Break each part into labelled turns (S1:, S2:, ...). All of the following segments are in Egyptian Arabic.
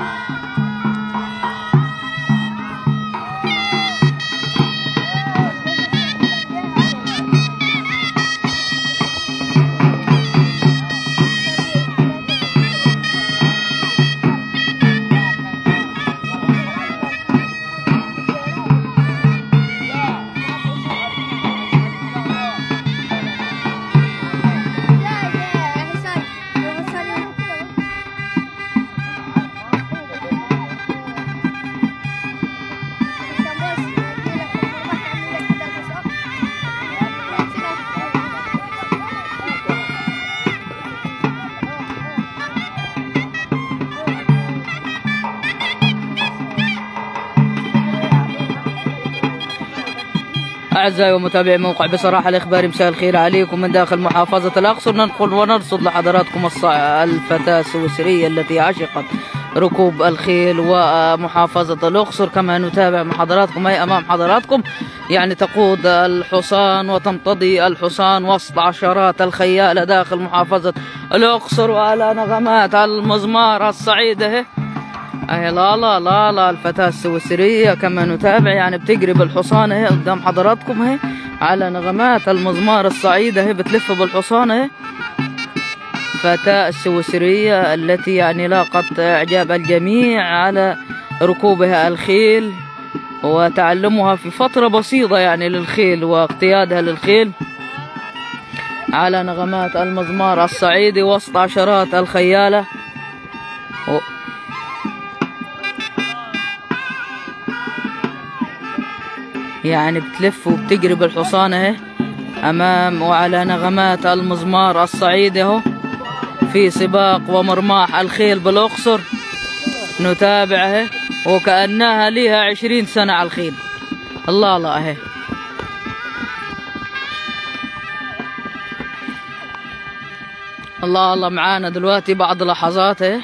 S1: أعزائي ومتابعي موقع بصراحة الإخباري مساء الخير عليكم من داخل محافظة الأقصر ننقل ونرصد لحضراتكم الص- الفتاة السويسرية التي عشقت ركوب الخيل ومحافظة الأقصر كما نتابع مع حضراتكم أي أمام حضراتكم يعني تقود الحصان وتمتضي الحصان وسط عشرات الخيالة داخل محافظة الأقصر وعلى نغمات المزمار الصعيدة هي. اهي لا لا لا لا الفتاة السويسرية كما نتابع يعني بتجري بالحصان اهي قدام حضراتكم اهي على نغمات المزمار الصعيدة اهي بتلف بالحصان اهي فتاة السويسرية التي يعني لاقت اعجاب الجميع على ركوبها الخيل وتعلمها في فترة بسيطة يعني للخيل واقتيادها للخيل على نغمات المزمار الصعيدي وسط عشرات الخيالة و... يعني بتلف وبتجري بالحصان اهي امام وعلى نغمات المزمار الصعيد اهو في سباق ومرماح الخيل بالاقصر نتابع اهي وكانها ليها عشرين سنه على الخيل الله الله اهي الله الله معانا دلوقتي بعض لحظات اهي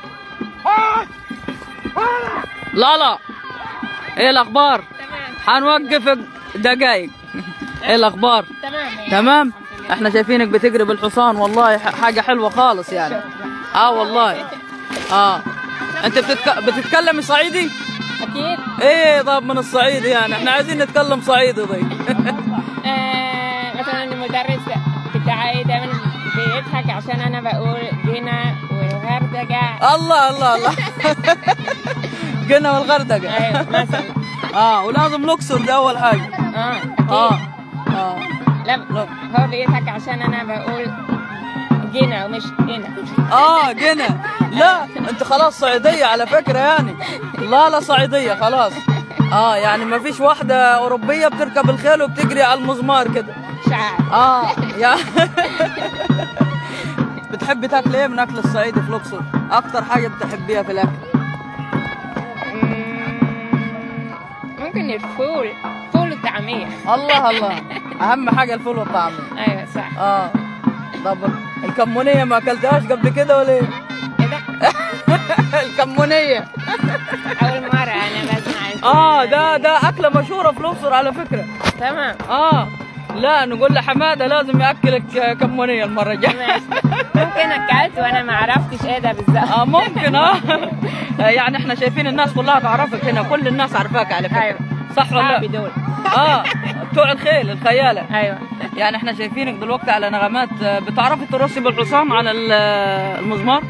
S1: لا لا ايه الاخبار حنوقفك دقايق ايه الاخبار
S2: تمام
S1: تمام احنا شايفينك بتجري بالحصان والله ح- حاجه حلوه خالص يعني اه والله اه انت بتتك... بتتكلمي صعيدي
S2: اكيد
S1: ايه طب من الصعيد يعني احنا عايزين نتكلم صعيدي طيب
S2: آه مثلا المدرس بتاعي دايما بيضحك عشان انا بقول جينا وغردقه
S1: الله الله الله قلنا والغردقه
S2: ايوه مثلا
S1: اه ولازم الاقصر ده اول حاجه
S2: اه
S1: اه
S2: اكيد
S1: اه
S2: لا هو بيضحك عشان انا بقول جينا ومش جينا
S1: اه جنى لا انت خلاص صعيدية على فكرة يعني لا لا صعيدية خلاص اه يعني ما فيش واحدة أوروبية بتركب الخيل وبتجري على المزمار كده
S2: مش عارف
S1: اه يا بتحبي تاكلي ايه من اكل الصعيدي في الاقصر؟ اكتر حاجة بتحبيها في الاكل
S2: مم، ممكن الفول فول الطعميه
S1: الله الله اهم حاجة الفول والطعمية
S2: ايوه صح
S1: اه طب الكمونية ما اكلتهاش قبل كده ولا ايه؟
S2: ايه ده
S1: الكمونية
S2: اول مره انا بسمع الفول.
S1: اه ده ده أكلة مشهورة في الأقصر على فكرة
S2: تمام
S1: اه لا نقول لحماده لازم ياكلك كمونيه المره الجايه
S2: ماشي ممكن اكلت وانا ما عرفتش ايه ده بالظبط
S1: اه ممكن اه يعني احنا شايفين الناس كلها تعرفك هنا كل الناس عارفاك على فكره
S2: ايوه
S1: صح ولا
S2: صحابي
S1: لا؟
S2: دول
S1: اه بتوع الخيل الخياله
S2: ايوه
S1: يعني احنا شايفينك دلوقتي على نغمات آه، بتعرفي ترصي بالحصان على ال- آه، المزمار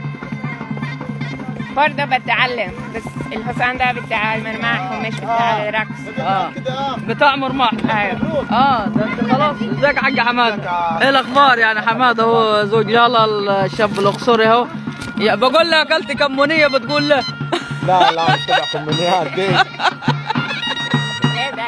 S2: برضه بتعلم بس الحصان ده بتاع المرماح ومش بتاع الرقص
S1: اه بتاع مرماح
S2: ايوه
S1: اه ده انت خلاص ازيك حق حماده ايه الاخبار يعني حماده هو زوج لالا الشاب الاقصري اهو يا بقول له اكلت كمونيه بتقول له
S3: لا لا مش تبع كومنيات دي
S2: ايه ده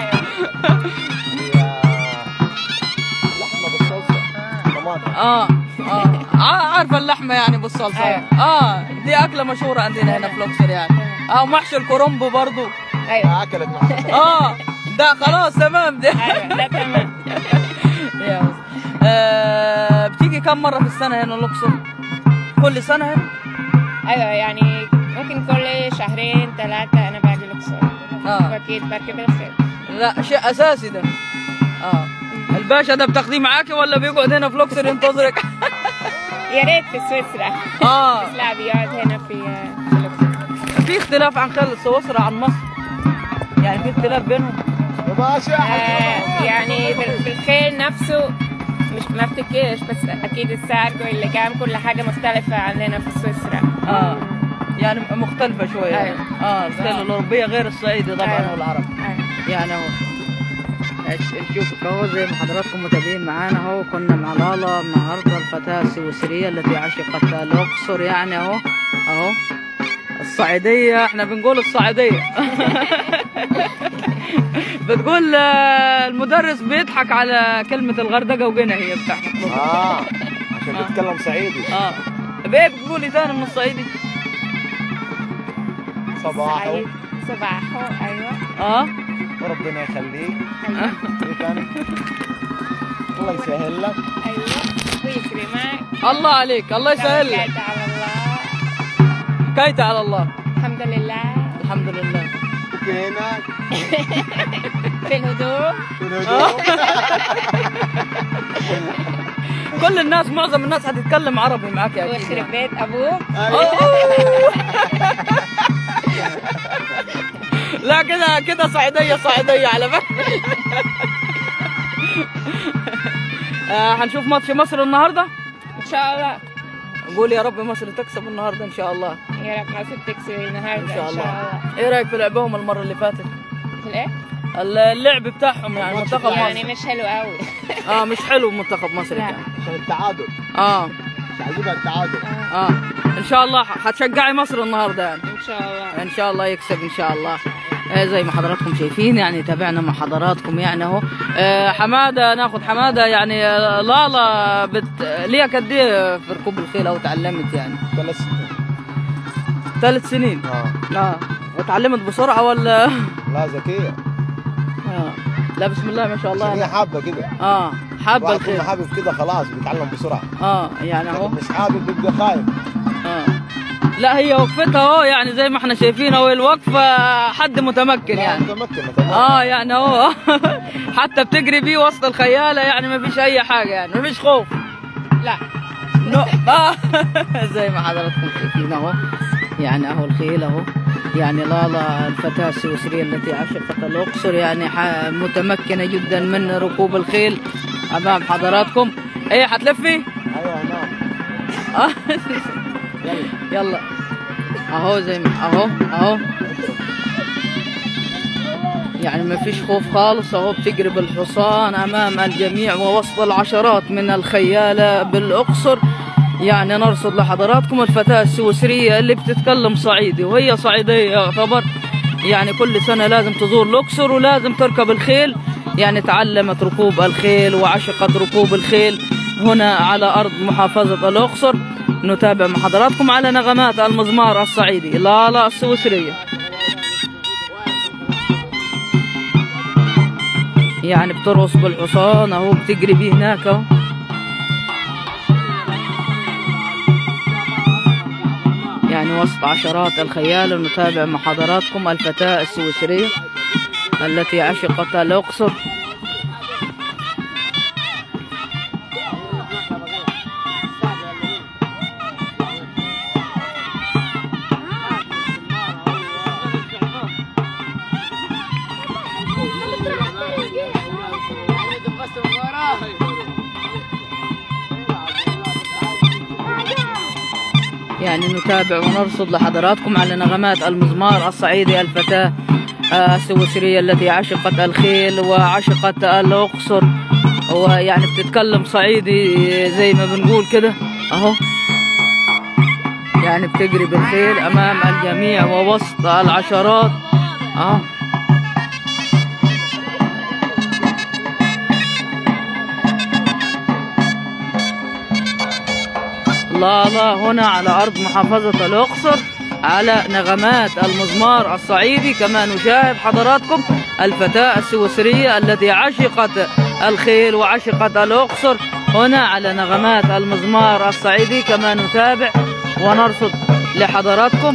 S3: لحمه بالصلصه طماطم
S1: اه اه ع- عارفه اللحمه يعني بالصلصه
S2: أيوة.
S1: اه دي اكله مشهوره عندنا هنا في الاقصر يعني اه محشي الكرنب برضو
S2: ايوه
S3: اكلت مع
S1: اه ده خلاص تمام ده
S2: ايوه ده تمام
S1: يا بس. آه بتيجي كم مره في السنه هنا الاقصر كل سنه هنا
S2: ايوه يعني ممكن كل شهرين ثلاثة انا باجي الاقصر
S1: اه
S2: واكيد بركب الخيل
S1: لا شيء اساسي ده اه الباشا ده بتاخديه معاكي ولا بيقعد هنا في الاقصر ينتظرك
S2: يا ريت في سويسرا
S1: اه
S2: بس لا بيقعد هنا في في الاقصر
S1: في اختلاف عن خيل سويسرا عن مصر يعني في اختلاف بينهم
S3: يا باشا
S2: آه يعني بال- بالخيل نفسه مش ما افتكرش بس اكيد السعر واللجام كل حاجه مختلفه عننا في سويسرا
S1: اه يعني مختلفة شوية
S2: أيوة.
S1: اه الخيل الأوروبية غير الصعيدي طبعا
S2: أيوة.
S1: والعرب
S2: آه.
S1: يعني اهو نش- نشوفك اهو زي ما حضراتكم متابعين معانا اهو كنا مع لالا النهارده الفتاة السويسرية التي عشقت الأقصر يعني اهو اهو الصعيدية احنا بنقول الصعيدية بتقول آه، المدرس بيضحك على كلمة الغردقة وجنة هي بتاعتك
S3: اه عشان
S1: آه.
S3: بتتكلم صعيدي
S1: اه بايه بتقولي تاني من الصعيدي
S3: صباحو
S2: سعيد. صباحو ايوه
S1: اه
S3: وربنا يخليك
S2: ايوه
S3: ايه تاني الله يسهل لك
S2: ايوه ويكرمك
S1: الله عليك الله يسهل لك
S2: توكلت على الله
S1: كيت على الله
S2: الحمد لله
S1: الحمد لله
S3: وفينك
S2: في الهدوء
S3: في الهدوء
S1: كل الناس معظم الناس هتتكلم عربي معاك يا اكيد
S2: ويخرب بيت ابوك
S3: أيوة.
S1: لا كده كده صعيديه صعيديه على فكره آه هنشوف ماتش مصر النهارده
S2: ان شاء الله
S1: نقول يا رب مصر تكسب النهارده ان شاء الله
S2: يا رب مصر تكسب النهارده
S1: ان شاء الله
S2: الله
S1: ايه رايك في لعبهم المره اللي فاتت
S2: في الايه؟
S1: اللعب بتاعهم يعني
S3: الماتش
S1: منتخب
S2: يعني
S1: مصر
S2: مش حلو قوي
S1: اه مش حلو منتخب مصر
S2: لا.
S1: كان
S3: عشان التعادل
S1: اه
S3: مش عاجبها التعادل
S1: اه ان شاء الله هتشجعي مصر النهارده يعني
S2: ان شاء الله
S1: ان شاء الله يكسب ان شاء الله آه، زي ما حضراتكم شايفين يعني تابعنا مع حضراتكم يعني اهو آه، حماده ناخد حماده يعني آه، لالا بت... ليها قد ايه في ركوب الخيل او تعلمت يعني
S3: ثلاث سنين
S1: ثلاث سنين
S3: اه
S1: اه وتعلمت بسرعه ولا
S3: لا ذكية
S1: اه لا بسم الله ما شاء
S3: عشان هي
S1: الله
S3: حابة كده
S1: اه حابه
S3: واحد يكون
S1: الخيل
S3: حابب كده خلاص بيتعلم بسرعة
S1: اه يعني اهو
S3: لكن مش حابب بيبقى خايف
S1: اه لا هي وقفتها اهو يعني زي ما احنا شايفين اهو الوقفه حد متمكن
S3: لا
S1: يعني
S3: متمكنة تمام
S1: اه يعني هو حتى بتجري بيه وسط الخيالة يعني ما فيش أي حاجة يعني ما فيش خوف
S2: لا
S1: نو اه زي ما حضراتكم شايفين اهو يعني اهو الخيل اهو يعني لالا الفتاة السويسرية التي عشقت الأقصر يعني ح- متمكنة جدا من ركوب الخيل أمام حضراتكم إيه حتلفي؟
S3: ايوه نعم
S1: آه.
S3: يلا
S1: يلا اهو زي ما اهو اهو يعني ما فيش خوف خالص اهو بتجري بالحصان امام الجميع ووسط العشرات من الخيالة بالاقصر يعني نرصد لحضراتكم الفتاة السويسرية اللي بتتكلم صعيدي وهي صعيدية يعتبر يعني كل سنة لازم تزور الأقصر ولازم تركب الخيل يعني تعلمت ركوب الخيل وعشقت ركوب الخيل هنا على أرض محافظة الأقصر نتابع مع حضراتكم على نغمات المزمار الصعيدي لالا السويسرية يعني بترقص بالحصان اهو بتجري بيه هناك اهو يعني وسط عشرات الخيال نتابع مع حضراتكم الفتاة السويسرية التي عشقت الأقصر يعني نتابع ونرصد لحضراتكم على نغمات المزمار الصعيدي الفتاة آه، السويسرية التي عشقت الخيل وعشقت الأقصر ويعني بتتكلم صعيدي زي ما بنقول كده أهو يعني بتجري بالخيل أمام الجميع ووسط العشرات أهو لا لا هنا على أرض محافظة الأقصر على نغمات المزمار الصعيدي كما نشاهد حضراتكم الفتاة السويسرية التي عشقت الخيل وعشقت الأقصر هنا على نغمات المزمار الصعيدي كما نتابع ونرصد لحضراتكم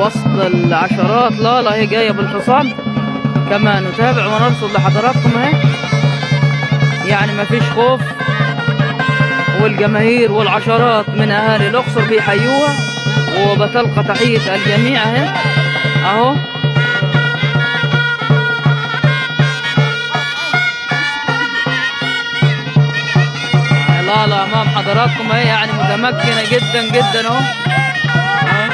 S1: وسط العشرات لالا هي جايه بالحصان كما نتابع ونرصد لحضراتكم اهي يعني ما فيش خوف والجماهير والعشرات من اهالي الاقصر بيحيوها وبتلقى تحيه الجميع اهي اهو لالا امام حضراتكم اهي يعني متمكنه جدا جدا اهو أهو.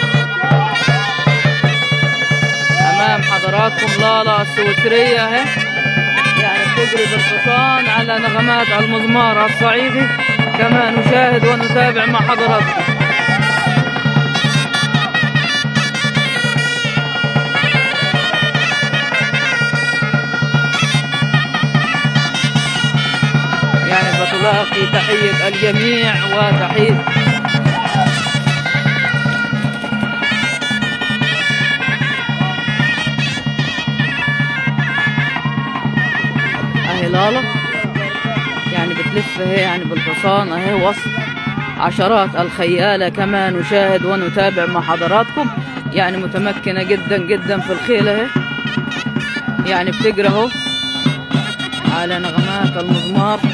S1: امام حضراتكم لالا السويسريه اهي يعني بتجري بالحصان على نغمات المزمار الصعيدي كما نشاهد ونتابع مع حضراتكم يعني بتلاقي تحية الجميع وتحية اهي لالا يعني بتلف اهي يعني بالحصان اهي وسط عشرات الخيالة كما نشاهد ونتابع مع حضراتكم يعني متمكنة جدا جدا في الخيل اهي يعني بتجري اهو على نغمات المزمار